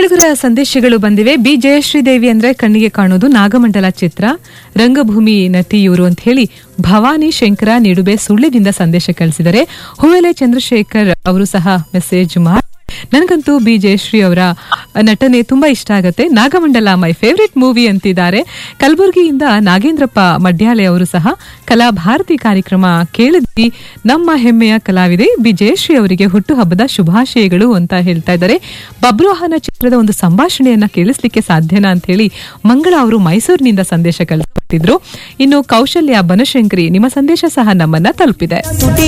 ಕೇಳುಗರ ಸಂದೇಶಗಳು ಬಂದಿವೆ ಬಿ ಜಯಶ್ರೀ ದೇವಿ ಅಂದ್ರೆ ಕಣ್ಣಿಗೆ ಕಾಣೋದು ನಾಗಮಂಡಲ ಚಿತ್ರ ರಂಗಭೂಮಿ ನಟಿ ಇವರು ಅಂತ ಹೇಳಿ ಭವಾನಿ ಶಂಕರ ನಿಡುಬೆ ಸುಳ್ಳಿನಿಂದ ಸಂದೇಶ ಕಳಿಸಿದರೆ ಹೂವೆಲೆ ಚಂದ್ರಶೇಖರ್ ಅವರು ಸಹ ಮೆಸೇಜ್ ಮಾಡಿ ನನಗಂತೂ ಬಿ ಜಯಶ್ರೀ ಅವರ ನಟನೆ ತುಂಬಾ ಇಷ್ಟ ಆಗುತ್ತೆ ನಾಗಮಂಡಲ ಮೈ ಫೇವ್ರೆಟ್ ಮೂವಿ ಅಂತಿದ್ದಾರೆ ಕಲಬುರಗಿಯಿಂದ ನಾಗೇಂದ್ರಪ್ಪ ಮಡ್ಯಾಲೆ ಅವರು ಸಹ ಕಲಾಭಾರತಿ ಕಾರ್ಯಕ್ರಮ ಕೇಳಿದ್ವಿ ನಮ್ಮ ಹೆಮ್ಮೆಯ ಕಲಾವಿದೆ ಬಿ ಜಯಶ್ರೀ ಅವರಿಗೆ ಹುಟ್ಟುಹಬ್ಬದ ಶುಭಾಶಯಗಳು ಅಂತ ಹೇಳ್ತಾ ಇದ್ದಾರೆ ಬಬ್ರುವಾಹನ ಚಿತ್ರದ ಒಂದು ಸಂಭಾಷಣೆಯನ್ನ ಕೇಳಿಸ್ಲಿಕ್ಕೆ ಸಾಧ್ಯನಾ ಅಂತ ಹೇಳಿ ಮಂಗಳ ಅವರು ಮೈಸೂರಿನಿಂದ ಸಂದೇಶ ಕಳಿಸ್ಕೊಟ್ಟಿದ್ರು ಇನ್ನು ಕೌಶಲ್ಯ ಬನಶಂಕರಿ ನಿಮ್ಮ ಸಂದೇಶ ಸಹ ನಮ್ಮನ್ನ ತಲುಪಿದೆ